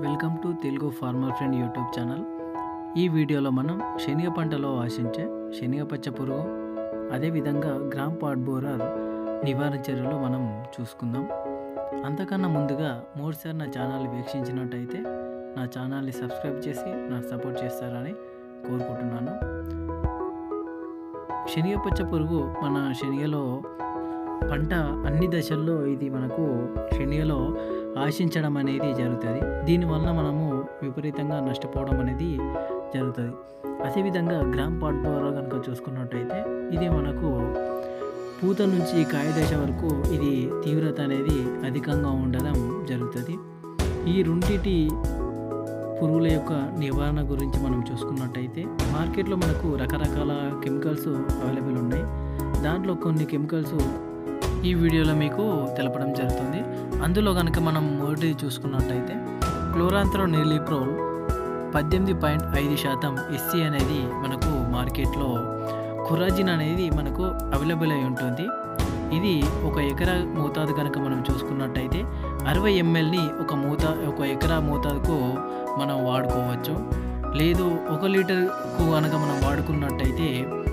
welcome to Telugu farmer friend YouTube channel ఈ వీడియోలో మనం శనగ పంటలో ఆశించే శనగ పచ్చ పురుగు అదేవిధంగా గ్రామ్ పాట్ బోరర్ నివారణ చర్యలు మనం చూసుకుందాం అంతకన్నా ముందుగా మూడుసారి నా ఛానల్ వీక్షించినట్టయితే నా ఛానల్ని సబ్స్క్రైబ్ చేసి నాకు సపోర్ట్ చేస్తారని కోరుకుంటున్నాను శనగ పచ్చ పురుగు మన శనగలో పంట అన్ని దశల్లో ఇది మనకు శనగలో ఆశించడం అనేది జరుగుతుంది దీనివల్ల మనము విపరీతంగా నష్టపోవడం అనేది జరుగుతుంది అదేవిధంగా గ్రామ్ పాట్ బోరా కనుక చూసుకున్నట్టయితే ఇది మనకు పూత నుంచి కాయ దశ వరకు ఇది తీవ్రత అనేది అధికంగా ఉండడం జరుగుతుంది ఈ రెండిటి పురుగుల యొక్క నివారణ గురించి మనం చూసుకున్నట్టయితే మార్కెట్లో మనకు రకరకాల కెమికల్స్ అవైలబుల్ ఉన్నాయి దాంట్లో కొన్ని కెమికల్స్ ఈ వీడియోలో మీకు తెలపడం జరుగుతుంది అందులో కనుక మనం మొదటి చూసుకున్నట్టయితే క్లోరాంత్రో నీలిప్రోల్ పద్దెనిమిది పాయింట్ ఐదు శాతం ఎస్సీ అనేది మనకు మార్కెట్లో కురాజిన్ అనేది మనకు అవైలబుల్ అయి ఉంటుంది ఇది ఒక ఎకరా మోతాదు కనుక మనం చూసుకున్నట్టయితే అరవై ఎంఎల్ని ఒక మోతా ఒక ఎకరా మోతాదుకు మనం వాడుకోవచ్చు లేదు ఒక లీటర్కు కనుక మనం వాడుకున్నట్టయితే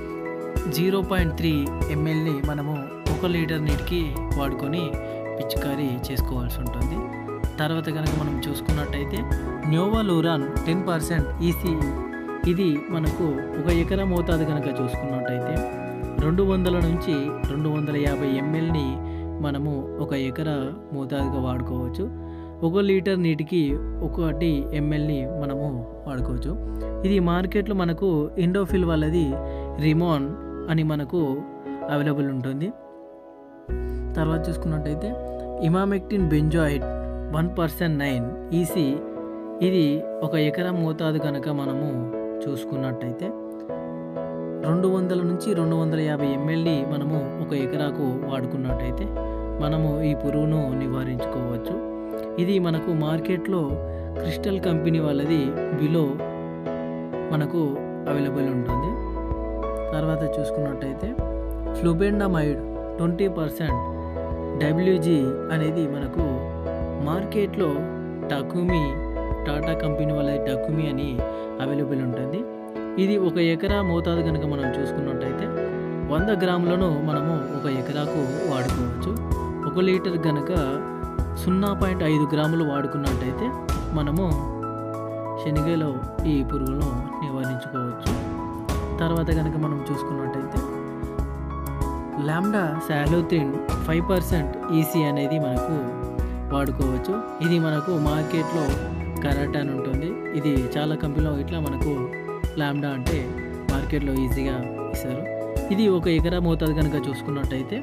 జీరో పాయింట్ త్రీ ఎంఎల్ని మనము ఒక లీటర్ నీటికి వాడుకొని పిచికారీ చేసుకోవాల్సి ఉంటుంది తర్వాత కనుక మనం చూసుకున్నట్టయితే న్యోవాలూరాన్ టెన్ పర్సెంట్ ఈసీ ఇది మనకు ఒక ఎకరా మోతాదు కనుక చూసుకున్నట్టయితే రెండు వందల నుంచి రెండు వందల యాభై ఎంఎల్ని మనము ఒక ఎకరా మోతాదుగా వాడుకోవచ్చు ఒక లీటర్ నీటికి ఒకటి ఎంఎల్ని మనము వాడుకోవచ్చు ఇది మార్కెట్లో మనకు ఇండోఫిల్ వాళ్ళది రిమోన్ అని మనకు అవైలబుల్ ఉంటుంది తర్వాత చూసుకున్నట్టయితే emamectin benzoate one percent nine EC ఇది ఒక ఎకరా మోతాదు కనుక మనము చూసుకున్నట్టయితే రెండు వందల నుంచి రెండు వందల యాభై ఎంఎల్ని మనము ఒక ఎకరాకు వాడుకున్నట్టయితే మనము ఈ పురుగును నివారించుకోవచ్చు ఇది మనకు మార్కెట్లో క్రిస్టల్ కంపెనీ వాళ్ళది బిలో మనకు అవైలబుల్ ఉంటుంది తర్వాత చూసుకున్నట్టయితే ఫ్లూబెండమైడ్ ట్వంటీ పర్సెంట్ డబ్ల్యూజీ అనేది మనకు మార్కెట్లో టకుమి టాటా కంపెనీ వాళ్ళ టకుమి అని అవైలబుల్ ఉంటుంది ఇది ఒక ఎకరా మోతాదు కనుక మనం చూసుకున్నట్టయితే వంద గ్రాములను మనము ఒక ఎకరాకు వాడుకోవచ్చు ఒక లీటర్ కనుక సున్నా పాయింట్ ఐదు గ్రాములు వాడుకున్నట్టయితే మనము శనగలో ఈ పురుగులను నివారించుకోవచ్చు తర్వాత కనుక మనం చూసుకున్నట్టయితే lambda cyhalothrin five percent EC అనేది మనకు వాడుకోవచ్చు ఇది మనకు మార్కెట్లో కరెక్ట్ అని ఉంటుంది ఇది చాలా కంపెనీలో ఇట్లా మనకు లామ్డా అంటే మార్కెట్లో ఈజీగా ఇస్తారు ఇది ఒక ఎకరా మోతాదు కనుక చూసుకున్నట్టయితే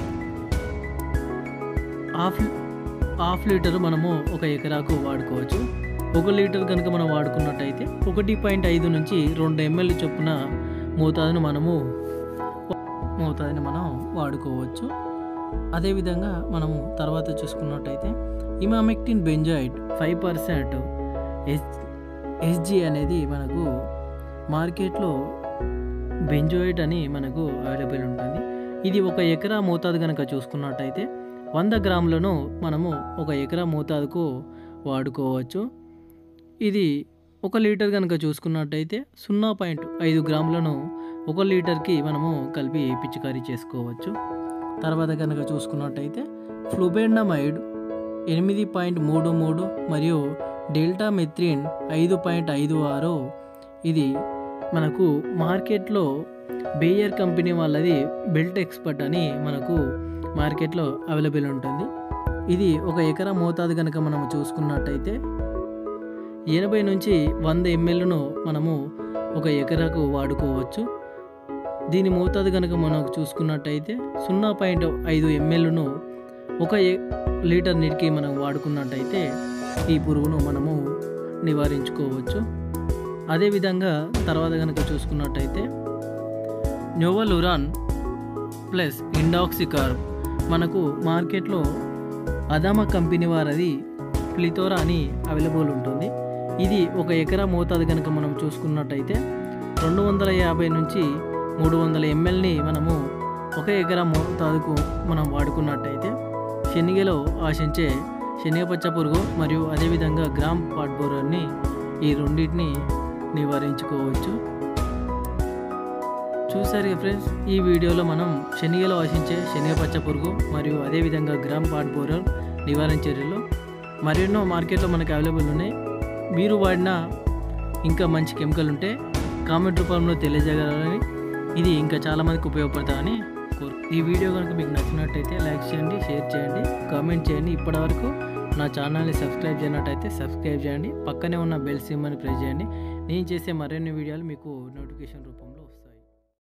హాఫ్ హాఫ్ లీటర్ మనము ఒక ఎకరాకు వాడుకోవచ్చు ఒక లీటర్ కనుక మనం వాడుకున్నట్టయితే ఒకటి పాయింట్ ఐదు నుంచి రెండు ఎంఎల్ చొప్పున మోతాదును మనము మోతాదుని మనం వాడుకోవచ్చు అదేవిధంగా మనము తర్వాత చూసుకున్నట్టయితే emamectin benzoate five percent S SG అనేది మనకు మార్కెట్లో బెంజోయిడ్ అని మనకు అవైలబుల్ ఉంటుంది ఇది ఒక ఎకరా మోతాదు కనుక చూసుకున్నట్టయితే వంద గ్రాములను మనము ఒక ఎకరా మోతాదుకు వాడుకోవచ్చు ఇది ఒక లీటర్ కనుక చూసుకున్నట్టయితే సున్నా పాయింట్ ఐదు గ్రాములను ఒక లీటర్కి మనము కలిపి పిచికారీ చేసుకోవచ్చు తర్వాత కనుక చూసుకున్నట్టయితే ఫ్లూబెండమైడ్ ఎనిమిది పాయింట్ మూడు మూడు మరియు డెల్టా మెథ్రిన్ ఐదు పాయింట్ ఐదు ఆరు ఇది మనకు మార్కెట్లో బేయర్ కంపెనీ వాళ్ళది బెల్ట్ ఎక్స్పర్ట్ అని మనకు మార్కెట్లో అవైలబుల్ ఉంటుంది ఇది ఒక ఎకరా మోతాదు కనుక మనము చూసుకున్నట్టయితే ఎనభై నుంచి వంద ఎంఎల్ను మనము ఒక ఎకరాకు వాడుకోవచ్చు దీని మోతాదు కనుక మనకు చూసుకున్నట్టయితే సున్నా పాయింట్ ఐదు ఎంఎల్ను ఒక లీటర్ నీటికి మనం వాడుకున్నట్టయితే ఈ పురుగును మనము నివారించుకోవచ్చు అదేవిధంగా తర్వాత కనుక చూసుకున్నట్టయితే న్యోవలురాన్ ప్లస్ ఇండాక్సికార్ మనకు మార్కెట్లో అదామా కంపెనీ వారది ప్లితోరా అని అవైలబుల్ ఉంటుంది ఇది ఒక ఎకరా మోతాదు కనుక మనం చూసుకున్నట్టయితే రెండు వందల యాభై నుంచి మూడు వందల ఎంఎల్ని మనము ఒక ఎకరా మోతాదుకు మనం వాడుకున్నట్టయితే శనగలో ఆశించే శనగపచ్చ పురుగు మరియు అదేవిధంగా గ్రామ్ పాట్ బోరర్ని ఈ రెండింటిని నివారించుకోవచ్చు చూసారు కదా ఫ్రెండ్స్ ఈ వీడియోలో మనం శనగలో ఆశించే శనగపచ్చ పురుగు మరియు అదేవిధంగా గ్రామ్ పాట్ బోరర్ నివారణ చర్యలు మరెన్నో మార్కెట్లో మనకు అవైలబుల్ ఉన్నాయి మీరు వాడిన ఇంకా మంచి కెమికల్ ఉంటే కామెంట్ రూపంలో తెలియజేయగలరని ఇది ఇంకా చాలామందికి ఉపయోగపడతామని కోరు ఈ వీడియో కనుక మీకు నచ్చినట్టయితే లైక్ చేయండి షేర్ చేయండి కామెంట్ చేయండి ఇప్పటివరకు నా ఛానల్ని సబ్స్క్రైబ్ చేయనట్టయితే సబ్స్క్రైబ్ చేయండి పక్కనే ఉన్న బెల్ సిమ్ అని ప్రెస్ చేయండి నేను చేసే మరిన్ని వీడియోలు మీకు నోటిఫికేషన్ రూపంలో